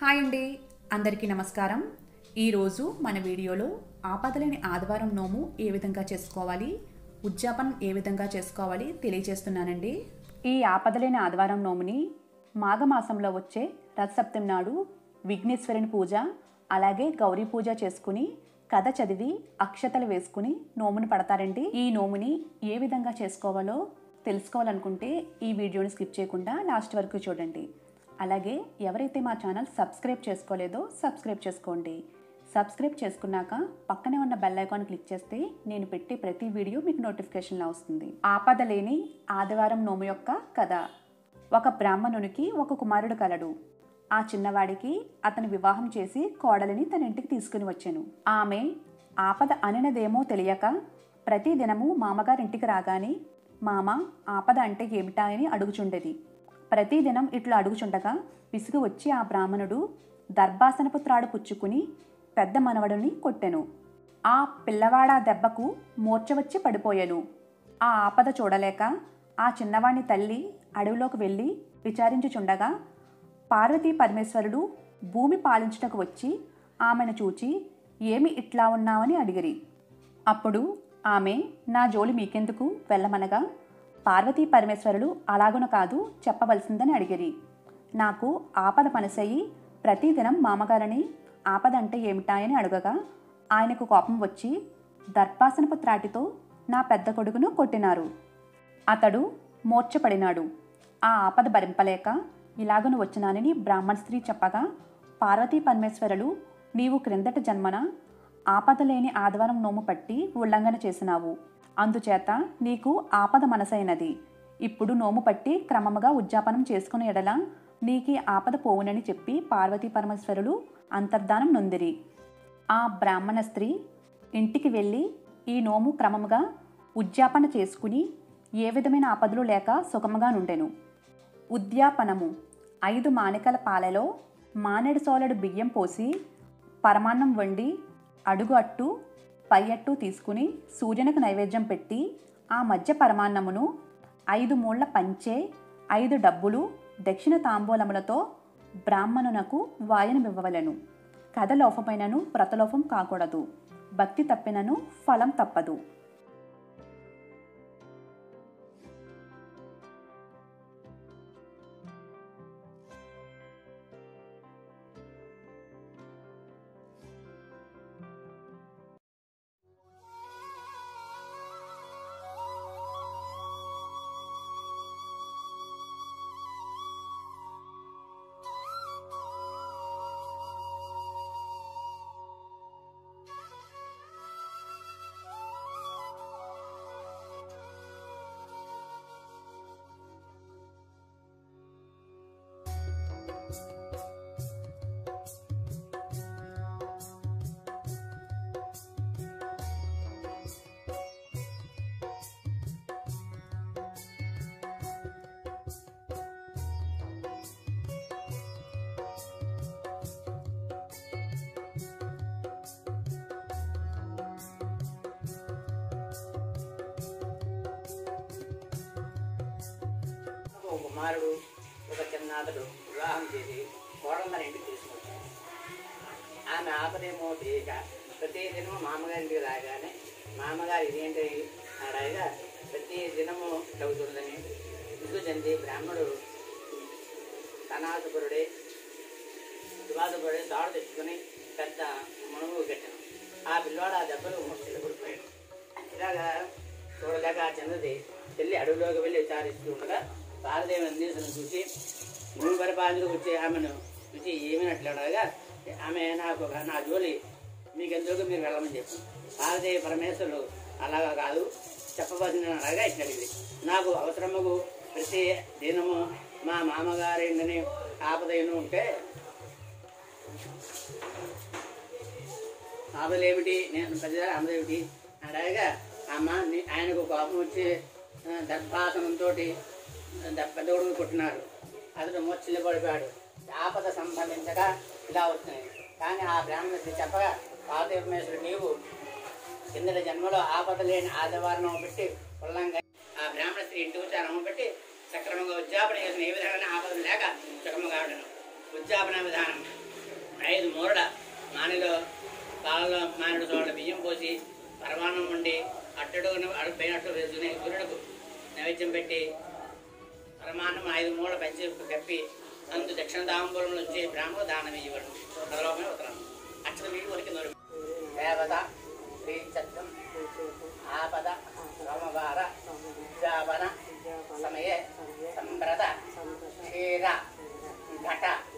hi అండి అందరికీ నమస్కారం ఈరోజు మన వీడియోలో ఆపదలేని ఆదివారం నోము ఏ విధంగా చేసుకోవాలి ఉద్యాపనం ఏ విధంగా చేసుకోవాలి తెలియజేస్తున్నానండి ఈ ఆపదలేని ఆదివారం నోముని మాఘమాసంలో వచ్చే రథసప్తమి నాడు విఘ్నేశ్వరుని పూజ అలాగే గౌరీ పూజ చేసుకుని కథ చదివి అక్షతలు వేసుకుని నోముని పడతారండి ఈ నోముని ఏ విధంగా చేసుకోవాలో తెలుసుకోవాలనుకుంటే ఈ వీడియోని స్కిప్ చేయకుండా లాస్ట్ వరకు చూడండి అలాగే ఎవరైతే మా ఛానల్ సబ్స్క్రైబ్ చేసుకోలేదో సబ్స్క్రైబ్ చేసుకోండి సబ్స్క్రైబ్ చేసుకున్నాక పక్కనే ఉన్న బెల్ ఐకాన్ క్లిక్ చేస్తే నేను పెట్టే ప్రతి వీడియో మీకు నోటిఫికేషన్లా వస్తుంది ఆపద లేని ఆదివారం నోము యొక్క కథ ఒక బ్రాహ్మణునికి ఒక కుమారుడు కలడు ఆ చిన్నవాడికి అతను వివాహం చేసి కోడలిని తన ఇంటికి తీసుకుని వచ్చాను ఆమె ఆపద అనినదేమో తెలియక ప్రతి దినము మామగారింటికి రాగానే మామ ఆపద అంటే ఏమిటా అని అడుగుచుండేది ప్రతిదినం ఇట్లా అడుగుచుండగా విసుగు వచ్చి ఆ బ్రాహ్మణుడు దర్భాసనపు త్రాడు పుచ్చుకుని పెద్ద మనవడుని కొట్టెను ఆ పిల్లవాడా దెబ్బకు మూర్ఛ వచ్చి పడిపోయాను ఆ ఆపద చూడలేక ఆ చిన్నవాణ్ణి తల్లి అడవిలోకి వెళ్ళి విచారించుచుండగా పార్వతీ పరమేశ్వరుడు భూమి పాలించుటకు వచ్చి ఆమెను చూచి ఏమి ఇట్లా ఉన్నావని అడిగిరి అప్పుడు ఆమె నా జోలి మీకెందుకు వెళ్ళమనగా పార్వతీ పరమేశ్వరులు అలాగున కాదు చెప్పవలసిందని అడిగిరి నాకు ఆపద పనసయ్యి ప్రతిదినం మామగారిని ఆపద అంటే ఏమిటా అని అడగగా ఆయనకు కోపం వచ్చి దర్పాసనపు త్రాటితో నా పెద్ద కొడుకును కొట్టినారు అతడు మూర్ఛపడినాడు ఆ ఆపద భరింపలేక ఇలాగను వచ్చినానని బ్రాహ్మణ స్త్రీ చెప్పగా పార్వతీ పరమేశ్వరులు నీవు క్రిందట జన్మన ఆపద లేని ఆదివారం నోము పట్టి ఉల్లంఘన చేసినావు అందుచేత నీకు ఆపద మనసైనది ఇప్పుడు నోము పట్టి క్రమముగా ఉద్యాపనం చేసుకుని ఎడల నీకి ఆపద పోవునని చెప్పి పార్వతీ పరమేశ్వరులు అంతర్ధానం నొందిరి ఆ బ్రాహ్మణ స్త్రీ ఇంటికి వెళ్ళి ఈ నోము క్రమముగా ఉద్యాపన చేసుకుని ఏ విధమైన ఆపదలు లేక సుఖముగా నుండెను ఉద్యాపనము ఐదు మానికల పాలలో మానేడు సోలడు బియ్యం పోసి పరమాన్నం వండి అడుగు అట్టు పై అట్టు తీసుకుని సూర్యునికి నైవేద్యం పెట్టి ఆ మధ్య పరమాన్నమును ఐదు మూళ్ల పంచే ఐదు డబ్బులు దక్షిణ తాంబూలములతో బ్రాహ్మణునకు వాయనమివ్వవలెను కథ లోపమైనను వ్రతలోపం కాకూడదు భక్తి తప్పినను ఫలం తప్పదు ఒక కుమారుడు ఒక చిన్నాతడు వివాహం చేసి కోడలు తన ఇంటికి తీసుకొచ్చాడు ఆమె ఆపదేమో తెలియక ప్రతి దినము మామగారింటికి రాగానే మామగారు ఇదేంటి అడగగా ప్రతి దినము చదువుతుందని విసుగు చెంది బ్రాహ్మణుడు సనాసుకురుడే శివాసుకురుడే తాడు తెచ్చుకొని పెద్ద మనుగు కట్టాను ఆ పిల్లవాడు ఆ దెబ్బలు ముష్టిలో పడిపోయాడు ఇలాగా చూడలేక ఆ చిన్నది చెల్లి అడవిలోకి వెళ్ళి విచారిస్తూ ఉండగా పారదేవి అందించడం చూసి భూమి పరిపాలనకు వచ్చే ఆమెను చూసి ఏమినట్లు అడగగా ఆమె నాకు ఒక- నా జోలి మీకెందుకు మీరు వెళ్ళమని చెప్పి పారదేవి పరమేశ్వరులు అలాగా కాదు చెప్పవలసిన అడగా ఇచ్చినది నాకు అవసరముకు ప్రతి దినము మా మామగారింటిని ఆపదైన ఉంటే ఆపదలేమిటి నేను పెద్దదారు ఆపదేమిటి అడగగా అమ్మ నీ- ఆయనకు కోపం వచ్చి ఆ, దర్భాసనంతో పెద్ద కొడుకు కొట్టినారు అతడు మూర్చిల్లి పడిపోయాడు ఆపద సంభవించగా ఇలా వస్తున్నాయి కానీ ఆ బ్రాహ్మణ స్త్రీ చెప్పగా పాదేవమేశ్వరుడు నీవు కిందటి జన్మలో ఆపద లేని ఆదివారం పెట్టి ఉల్లంఘన ఆ బ్రాహ్మణ స్త్రీ ఇంటికి వచ్చి అన్నం పెట్టి సక్రమంగా ఉద్యాపన చేసిన ఏ విధంగా ఆపద లేక సుఖముగా ఉండను ఉద్యాపన విధానం ఐదు మూరడ మానిలో పాలలో మానిడు చోట బియ్యం పోసి పరమాణం ఉండి అట్టడు అడుగు పైన అట్టు వేసుకుని సూర్యుడుకు నైవేద్యం పెట్టి పరమాన్నం ఐదు మూల పంచి కప్పి అందు దక్షిణ దాంబూలం నుంచి బ్రాహ్మణ దానం ఇవ్వడం పదలోపమే ఉత్తరం అక్షర వీడి వరకు నోరు దేవత శ్రీచత్రం ఆపద సోమవార విద్యాపన సమయే సంప్రద క్షీర ఘట